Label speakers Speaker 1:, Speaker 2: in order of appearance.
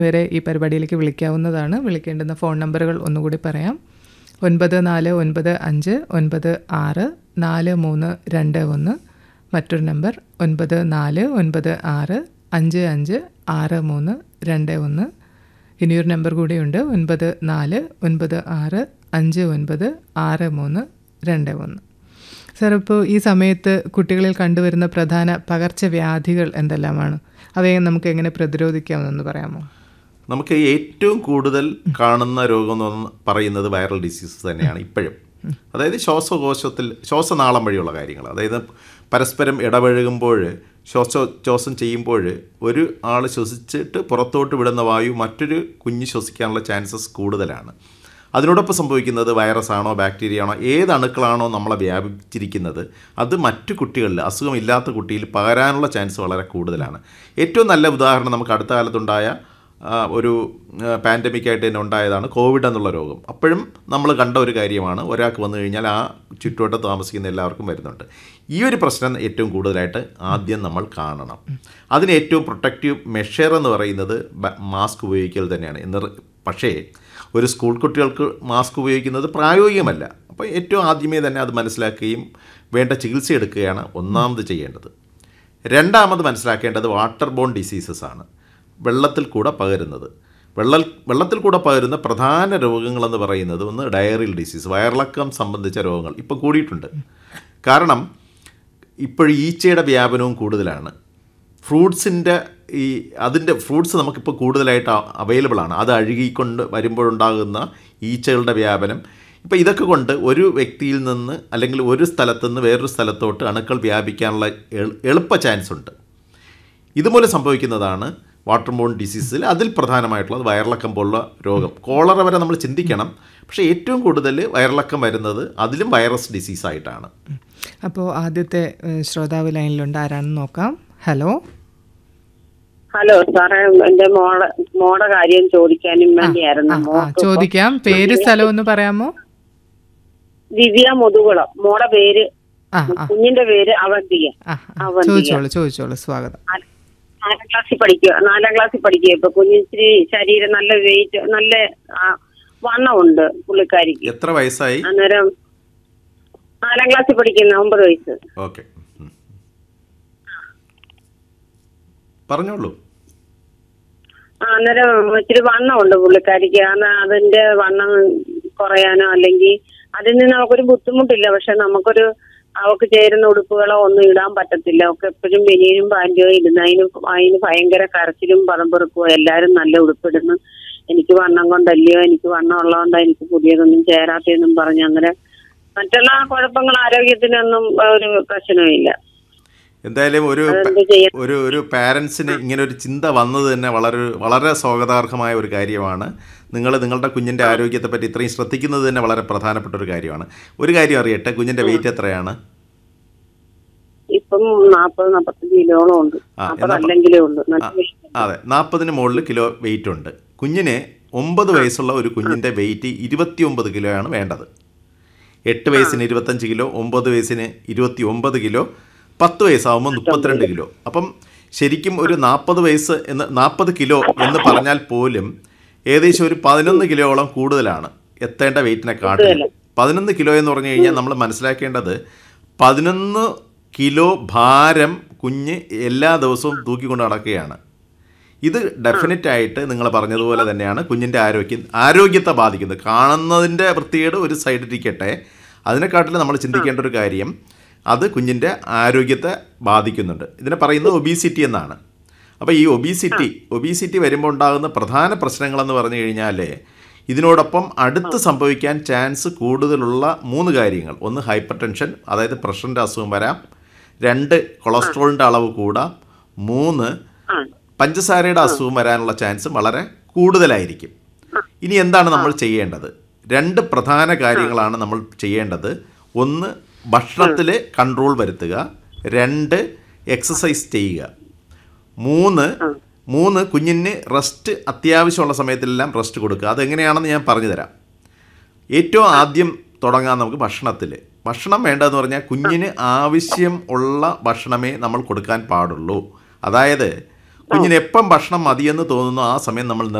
Speaker 1: വരെ ഈ പരിപാടിയിലേക്ക് വിളിക്കാവുന്നതാണ് വിളിക്കേണ്ടുന്ന ഫോൺ നമ്പറുകൾ ഒന്നുകൂടി പറയാം ഒൻപത് നാല് ഒൻപത് അഞ്ച് ഒൻപത് ആറ് നാല് മൂന്ന് രണ്ട് ഒന്ന് മറ്റൊരു നമ്പർ ഒൻപത് നാല് ഒൻപത് ആറ് അഞ്ച് അഞ്ച് ആറ് മൂന്ന് രണ്ട് ഒന്ന് ഇനിയൊരു നമ്പർ കൂടിയുണ്ട് ഒൻപത് നാല് ഒൻപത് ആറ് അഞ്ച് ഒൻപത് ആറ് മൂന്ന് രണ്ട് ഒന്ന് സാർ ഇപ്പോൾ ഈ സമയത്ത് കുട്ടികളിൽ കണ്ടുവരുന്ന പ്രധാന പകർച്ചവ്യാധികൾ എന്തെല്ലാമാണ് അവയെ നമുക്ക് എങ്ങനെ പ്രതിരോധിക്കാമെന്നൊന്ന് പറയാമോ
Speaker 2: നമുക്ക് ഏറ്റവും കൂടുതൽ കാണുന്ന രോഗം എന്ന് പറഞ്ഞ് പറയുന്നത് വൈറൽ ഡിസീസ് തന്നെയാണ് ഇപ്പോഴും അതായത് ശ്വാസകോശത്തിൽ ശ്വാസനാളം വഴിയുള്ള കാര്യങ്ങൾ അതായത് പരസ്പരം ഇടപഴകുമ്പോൾ ശ്വാസോച്ഛ്വാസം ചെയ്യുമ്പോൾ ഒരു ആൾ ശ്വസിച്ചിട്ട് പുറത്തോട്ട് വിടുന്ന വായു മറ്റൊരു കുഞ്ഞ് ശ്വസിക്കാനുള്ള ചാൻസസ് കൂടുതലാണ് അതിനോടൊപ്പം സംഭവിക്കുന്നത് വൈറസ് ആണോ ബാക്ടീരിയ ആണോ ഏത് അണുക്കളാണോ നമ്മളെ വ്യാപിച്ചിരിക്കുന്നത് അത് മറ്റു കുട്ടികളിൽ അസുഖമില്ലാത്ത കുട്ടിയിൽ പകരാനുള്ള ചാൻസ് വളരെ കൂടുതലാണ് ഏറ്റവും നല്ല ഉദാഹരണം നമുക്ക് അടുത്ത കാലത്തുണ്ടായ ആ, ഒരു പാൻഡമിക് ആയിട്ട് തന്നെ ഉണ്ടായതാണ് കോവിഡ് എന്നുള്ള രോഗം അപ്പോഴും നമ്മൾ കണ്ട ഒരു കാര്യമാണ് ഒരാൾക്ക് വന്നു കഴിഞ്ഞാൽ ആ ചുറ്റുവട്ടത്ത് താമസിക്കുന്ന എല്ലാവർക്കും വരുന്നുണ്ട് ഈ ഒരു പ്രശ്നം ഏറ്റവും കൂടുതലായിട്ട് ആദ്യം നമ്മൾ കാണണം അതിന് ഏറ്റവും പ്രൊട്ടക്റ്റീവ് മെഷർ എന്ന് പറയുന്നത് ബ- മാസ്ക് ഉപയോഗിക്കൽ തന്നെയാണ് എന്ന് പക്ഷേ ഒരു സ്കൂൾ കുട്ടികൾക്ക് മാസ്ക് ഉപയോഗിക്കുന്നത് പ്രായോഗികമല്ല അപ്പോൾ ഏറ്റവും ആദ്യമേ തന്നെ അത് മനസ്സിലാക്കുകയും വേണ്ട ചികിത്സ എടുക്കുകയാണ് ഒന്നാമത് ചെയ്യേണ്ടത് രണ്ടാമത് മനസ്സിലാക്കേണ്ടത് വാട്ടർ ബോൺ ഡിസീസസ് ആണ് വെള്ളത്തിൽ കൂടെ പകരുന്നത് വെള്ള വെള്ളത്തിൽ കൂടെ പകരുന്ന പ്രധാന രോഗങ്ങളെന്ന് പറയുന്നത് ഒന്ന് ഡയറിയൽ ഡിസീസ് വയറിളക്കം സംബന്ധിച്ച രോഗങ്ങൾ ഇപ്പോൾ കൂടിയിട്ടുണ്ട് കാരണം ഇപ്പോൾ ഈച്ചയുടെ വ്യാപനവും കൂടുതലാണ് ഫ്രൂട്ട്സിൻ്റെ ഈ അതിൻ്റെ ഫ്രൂട്ട്സ് നമുക്കിപ്പോൾ കൂടുതലായിട്ട് അവൈലബിൾ ആണ് അത് അഴുകിക്കൊണ്ട് വരുമ്പോഴുണ്ടാകുന്ന ഈച്ചകളുടെ വ്യാപനം ഇപ്പോൾ ഇതൊക്കെ കൊണ്ട് ഒരു വ്യക്തിയിൽ നിന്ന് അല്ലെങ്കിൽ ഒരു സ്ഥലത്തു നിന്ന് വേറൊരു സ്ഥലത്തോട്ട് അണുക്കൾ വ്യാപിക്കാനുള്ള എളു- എളുപ്പ ചാൻസ് ഉണ്ട് ഇതുമൂലം സംഭവിക്കുന്നതാണ് വാട്ടർ ബോൺ ഡിസീസിൽ അതിൽ പ്രധാനമായിട്ടുള്ളത് വയറിളക്കം പോലുള്ള രോഗം കോളറ വരെ നമ്മൾ ചിന്തിക്കണം പക്ഷേ ഏറ്റവും കൂടുതൽ വയറിളക്കം വരുന്നത് അതിലും വൈറസ് ഡിസീസായിട്ടാണ്
Speaker 1: അപ്പോൾ ആദ്യത്തെ ഏഹ്, ശ്രോതാവ് ലൈനിലുണ്ട് ആരാണെന്ന് നോക്കാം ഹലോ
Speaker 3: ഹലോ സാറേ എന്റെ മോളെ മോടെ കാര്യം ചോദിക്കാനും
Speaker 1: ആ,
Speaker 3: വേണ്ടിയായിരുന്നു
Speaker 1: ആ, ആ,
Speaker 3: മോൾക്ക് ഇപ്പം
Speaker 1: ചോദിക്കാം പേര് സ്ഥലം ഒന്ന് പറയാമോ
Speaker 3: ദിവ്യ മുതുകുളം മോടെ പേര്
Speaker 1: ആ ആ
Speaker 3: കുഞ്ഞിന്റെ പേര് അവന്തിക
Speaker 1: ആ ആ,
Speaker 3: അവന്തിക.
Speaker 1: ചോദിച്ചോളൂ ചോദിച്ചോളൂ സ്വാഗതം
Speaker 3: നാ- നാലാം ക്ലാസ്സിൽ പഠിക്കുക നാലാം ക്ലാസ്സിൽ പഠിക്കുക ഇപ്പൊ കുഞ്ഞിച്ചിരി ശരീരം നല്ല വെയിറ്റ് നല്ല ആ, വണ്ണമുണ്ട് പുള്ളിക്കാരിക്ക്
Speaker 2: എത്ര വയസ്സായി
Speaker 3: അന്നേരം നാലാം ക്ലാസ്സിൽ പഠിക്കുന്ന ഒമ്പത് വയസ്സ്
Speaker 2: ഓക്കെ പറഞ്ഞോളൂ
Speaker 3: ആ, അന്നേരം ഇച്ചിരി വണ്ണമുണ്ട് പുള്ളിക്കാരിക്ക് അന്ന് അതിന്റെ വണ്ണം കുറയാനോ അല്ലെങ്കിൽ അതിൽ നിന്ന് നമുക്കൊരു ബുദ്ധിമുട്ടില്ല പക്ഷെ നമുക്കൊരു അവക്ക് ചേരുന്ന ഉടുപ്പുകളോ ഒന്നും ഇടാൻ പറ്റത്തില്ല അവക്ക് എപ്പോഴും ബനിയനും പാൻറ്റോ ഇടുന്ന അതിന് അതിന് ഭയങ്കര കരച്ചിലും പദംപെറുക്കുവോ എല്ലാരും നല്ല ഉടുപ്പിടുന്നു എനിക്ക് വണ്ണം കൊണ്ടല്ലയോ എനിക്ക് വണ്ണം ഉള്ളതുകൊണ്ടാ എനിക്ക് പുതിയതൊന്നും ചേരാത്തെന്നും പറഞ്ഞ് അങ്ങനെ മറ്റുള്ള കുഴപ്പങ്ങൾ ആരോഗ്യത്തിനൊന്നും ഒരു പ്രശ്നവുമില്ല
Speaker 2: എന്തായാലും ഒരു
Speaker 3: അതെന്ത് ചെയ്യാൻ
Speaker 2: ഒരു ഒരു പാരൻസിന് ഇങ്ങനെ ഒരു ചിന്ത വന്നത് തന്നെ വളരെ വളരെ സ്വാഗതാർഹമായ ഒരു കാര്യമാണ് നിങ്ങൾ നിങ്ങളുടെ കുഞ്ഞിൻ്റെ ആരോഗ്യത്തെ പറ്റി ഇത്രയും ശ്രദ്ധിക്കുന്നത് തന്നെ വളരെ പ്രധാനപ്പെട്ട ഒരു കാര്യമാണ് ഒരു കാര്യം അറിയട്ടെ കുഞ്ഞിൻ്റെ വെയിറ്റ് എത്രയാണ്
Speaker 3: ഇപ്പം നാപ്പത് നാപ്പത്തഞ്ച് കിലോളം ഉണ്ട്
Speaker 2: ആ,
Speaker 3: നാപ്പത്
Speaker 2: എന്നാ-
Speaker 3: അല്ലെങ്കിലേ ഉള്ളൂ നല്ല
Speaker 2: ആ,
Speaker 3: weight.
Speaker 2: അതെ നാൽപ്പതിന് മുകളിൽ കിലോ വെയിറ്റ് ഉണ്ട് കുഞ്ഞിന് ഒമ്പത് വയസ്സുള്ള ഒരു കുഞ്ഞിൻ്റെ വെയിറ്റ് ഇരുപത്തി ഒമ്പത് കിലോയാണ് വേണ്ടത് എട്ട് വയസ്സിന് ഇരുപത്തഞ്ച് കിലോ ഒമ്പത് വയസ്സിന് ഇരുപത്തി ഒമ്പത് കിലോ പത്ത് വയസ്സാകുമ്പോൾ മുപ്പത്തിരണ്ട് കിലോ അപ്പം ശരിക്കും ഒരു നാൽപ്പത് വയസ്സ് എന്ന് നാൽപ്പത് കിലോ എന്ന് പറഞ്ഞാൽ പോലും ഏകദേശം ഒരു പതിനൊന്ന് കിലോയോളം കൂടുതലാണ് എത്തേണ്ട വെയിറ്റിനെ കാട്ടിലും പതിനൊന്ന് കിലോ എന്ന് പറഞ്ഞു കഴിഞ്ഞാൽ നമ്മൾ മനസ്സിലാക്കേണ്ടത് പതിനൊന്ന് കിലോ ഭാരം കുഞ്ഞ് എല്ലാ ദിവസവും തൂക്കിക്കൊണ്ട് നടക്കുകയാണ് ഇത് ഡെഫിനറ്റ് ആയിട്ട് നിങ്ങൾ പറഞ്ഞതുപോലെ തന്നെയാണ് കുഞ്ഞിൻ്റെ ആരോഗ്യം ആരോഗ്യത്തെ ബാധിക്കുന്നത് കാണുന്നതിൻ്റെ വൃത്തികേട് ഒരു സൈഡിലിരിക്കട്ടെ അതിനെക്കാട്ടിലും നമ്മൾ ചിന്തിക്കേണ്ട ഒരു കാര്യം അത് കുഞ്ഞിൻ്റെ ആരോഗ്യത്തെ ബാധിക്കുന്നുണ്ട് ഇതിനെ പറയുന്നത് ഒബീസിറ്റി എന്നാണ് അപ്പോൾ ഈ ഒബീസിറ്റി ഒബീസിറ്റി വരുമ്പോൾ ഉണ്ടാകുന്ന പ്രധാന പ്രശ്നങ്ങളെന്ന് പറഞ്ഞു കഴിഞ്ഞാൽ ഇതിനോടൊപ്പം അടുത്ത് സംഭവിക്കാൻ ചാൻസ് കൂടുതലുള്ള മൂന്ന് കാര്യങ്ങൾ ഒന്ന് ഹൈപ്പർ ടെൻഷൻ അതായത് പ്രഷറിൻ്റെ അസുഖം വരാം രണ്ട് കൊളസ്ട്രോളിൻ്റെ അളവ് കൂടാം മൂന്ന്
Speaker 3: ആ
Speaker 2: പഞ്ചസാരയുടെ അസുഖം വരാനുള്ള ചാൻസ് വളരെ കൂടുതലായിരിക്കും ഇനി എന്താണ് നമ്മൾ ചെയ്യേണ്ടത് രണ്ട് പ്രധാന കാര്യങ്ങളാണ് നമ്മൾ ചെയ്യേണ്ടത് ഒന്ന് ഭക്ഷണത്തിൽ കൺട്രോൾ വരുത്തുക രണ്ട് എക്സസൈസ് ചെയ്യുക മൂന്ന് മൂന്ന് കുഞ്ഞിന് റെസ്റ്റ് അത്യാവശ്യമുള്ള സമയത്തെല്ലാം റെസ്റ്റ് കൊടുക്കുക അതെങ്ങനെയാണെന്ന് ഞാൻ പറഞ്ഞു തരാം ഏറ്റവും ആദ്യം തുടങ്ങാൻ നമുക്ക് ഭക്ഷണത്തിൽ ഭക്ഷണം വേണ്ടതെന്ന് പറഞ്ഞാൽ കുഞ്ഞിന് ആവശ്യം ഉള്ള ഭക്ഷണമേ നമ്മൾ കൊടുക്കാൻ പാടുള്ളൂ അതായത് കുഞ്ഞിന് എപ്പം ഭക്ഷണം മതിയെന്ന് തോന്നുന്നു ആ സമയം നമ്മൾ